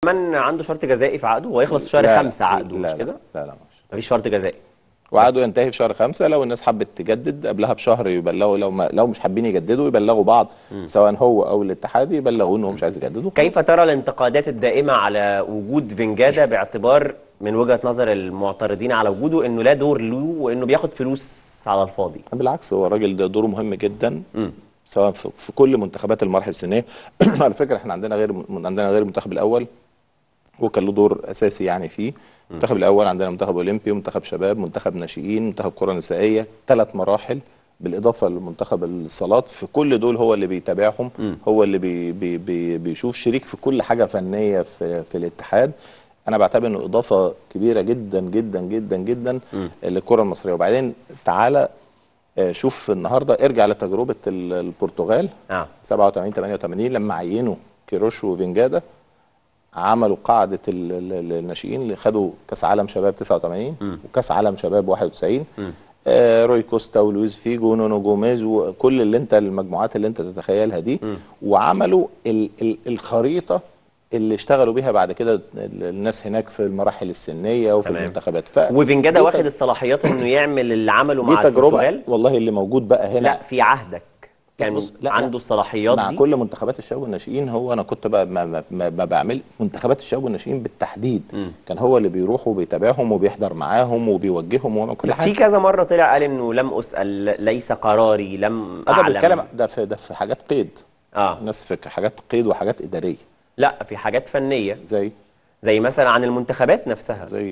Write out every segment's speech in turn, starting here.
كمان عنده شرط جزائي في عقده وهيخلص في شهر لا، خمسة عقده لا مش لا كده؟ لا لا مش مفيش شرط جزائي وعقده ينتهي في شهر خمسة لو الناس حبت تجدد قبلها بشهر يبلغوا لو ما لو مش حابين يجددوا يبلغوا بعض سواء هو او الاتحاد يبلغوه ان هو مش عايز يجددوا كيف ترى الانتقادات الدائمة على وجود فينجادا باعتبار من وجهة نظر المعترضين على وجوده انه لا دور له وانه بياخد فلوس على الفاضي بالعكس هو الراجل ده دوره مهم جدا سواء في, في كل منتخبات المراحل السنيه على فكره احنا عندنا غير من عندنا غير المنتخب الاول هو كان له دور اساسي يعني فيه المنتخب الاول عندنا منتخب اولمبي ومنتخب شباب منتخب ناشئين منتخب كره نسائيه ثلاث مراحل بالاضافه لمنتخب الصالات في كل دول هو اللي بيتابعهم هو اللي بي بي بي بيشوف شريك في كل حاجه فنيه في في الاتحاد انا بعتبر انه اضافه كبيره جدا جدا جدا جدا للكره المصريه وبعدين تعالى آه، شوف النهارده ارجع لتجربه ال- البرتغال اه 87 88 لما عينوا كيروش وفينجادا عملوا قاعده ال- ال- ال- الناشئين اللي خدوا كاس عالم شباب 89 وكاس عالم شباب 91 آه روي كوستا ولويس فيجو ونونو جوميز وكل اللي انت المجموعات اللي انت تتخيلها دي وعملوا ال ال الخريطه اللي اشتغلوا بيها بعد كده ال- الناس هناك في المراحل السنيه وفي تمام. المنتخبات ف وفينجادا دي واخد تج- الصلاحيات انه يعمل اللي عمله دي مع تجربه البرتغال والله اللي موجود بقى هنا لا في عهدك كان بص، لا، لا. عنده الصلاحيات مع دي كل منتخبات الشباب والناشئين هو انا كنت بقى ما, ما, ما, ما بعمل منتخبات الشباب والناشئين بالتحديد كان هو اللي بيروح وبيتابعهم وبيحضر معاهم وبيوجههم ويعمل كل بس في حاجه كذا مرة طلع قال انه لم اسأل ليس قراري لم ده اعلم بيتكلم ده في ده في حاجات قيد اه الناس في حاجات قيد وحاجات اداريه لا في حاجات فنية زي زي مثلا عن المنتخبات نفسها زي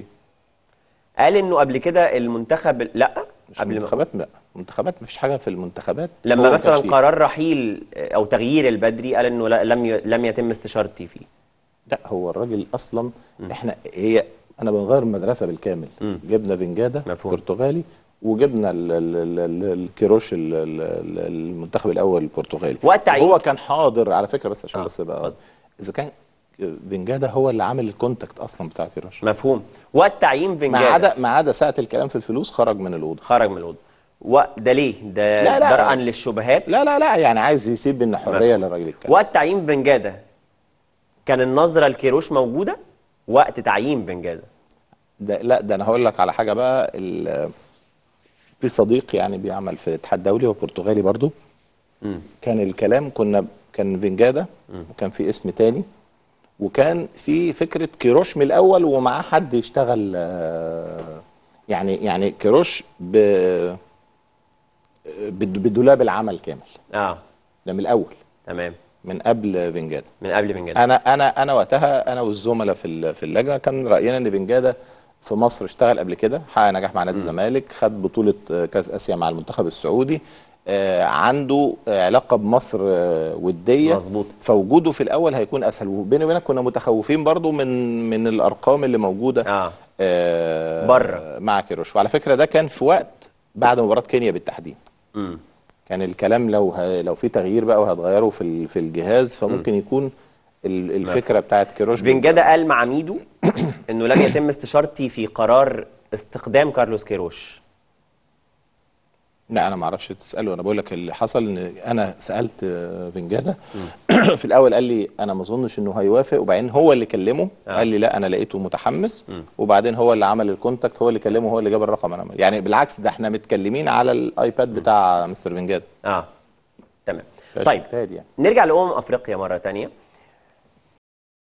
قال انه قبل كده المنتخب لا مش قبل ما منتخبات لا منتخبات مفيش حاجه في المنتخبات هو لما ما مثلا كانش فيه. قرار رحيل او تغيير البدري قال انه لا لم ي... لم يتم استشارتي فيه لا هو الراجل اصلا احنا هي انا بنغير المدرسه بالكامل جبنا فينجادا مفهوم. برتغالي وجبنا ال ال ال ال الكيروش ال ال ال المنتخب الاول البرتغالي وقت تعيين. هو كان حاضر على فكره بس عشان آه، بس بقى اتفضل. اذا كان فينجادا هو اللي عامل الكونتاكت اصلا بتاع كيروش مفهوم وقت تعيين ما فينجادا عدا ما عدا ساعه الكلام في الفلوس خرج من الاوضه خرج من الاوضه وده ليه ده لا، لا. درءا للشبهات لا لا لا يعني عايز يسيب ان حريه للراجل يتكلم وقت تعيين فينجادا كان النظره لكيروش موجوده وقت تعيين فينجادا ده لا ده انا هقول لك على حاجه بقى ال- في صديق يعني بيعمل في الاتحاد الدولي هو برتغالي برضو كان الكلام كنا كان فينجادا وكان في اسم تاني وكان في فكره كيروش من الاول ومعاه حد يشتغل آه، يعني يعني كيروش ب بد- بدولاب العمل كامل اه ده من الاول تمام من قبل فينجادا من قبل فينجادا انا انا انا وقتها انا والزملاء في ال- في اللجنه كان راينا ان بنجاده في مصر اشتغل قبل كده حقق نجاح مع نادي الزمالك خد بطوله آه، كاس اسيا مع المنتخب السعودي آه، عنده آه، علاقه بمصر آه، وديه مظبوط. فوجوده في الاول هيكون اسهل وبيني وبينك كنا متخوفين برضو من من الارقام اللي موجوده اه آه، بره. مع كيروش وعلى فكره ده كان في وقت بعد مباراه كينيا بالتحديد امم كان الكلام لو ه... لو في تغيير بقى وهتغيره في ال... في الجهاز فممكن يكون ال... الفكره بتاعت كيروش فينجادا قال مع ميدو انه لم يتم استشارتي في قرار استقدام كارلوس كيروش لا انا ما اعرفش تساله انا بقول لك اللي حصل ان انا سالت آه، فينجادا في الاول قال لي انا ما اظنش انه هيوافق وبعدين هو اللي كلمه آه. قال لي لا انا لقيته متحمس وبعدين هو اللي عمل الكونتاكت هو اللي كلمه هو اللي جاب الرقم انا يعني بالعكس ده احنا متكلمين على الايباد بتاع مستر فينجادا اه تمام فيهاش طيب اجتهاد يعني نرجع لأمم أفريقيا مرة تانية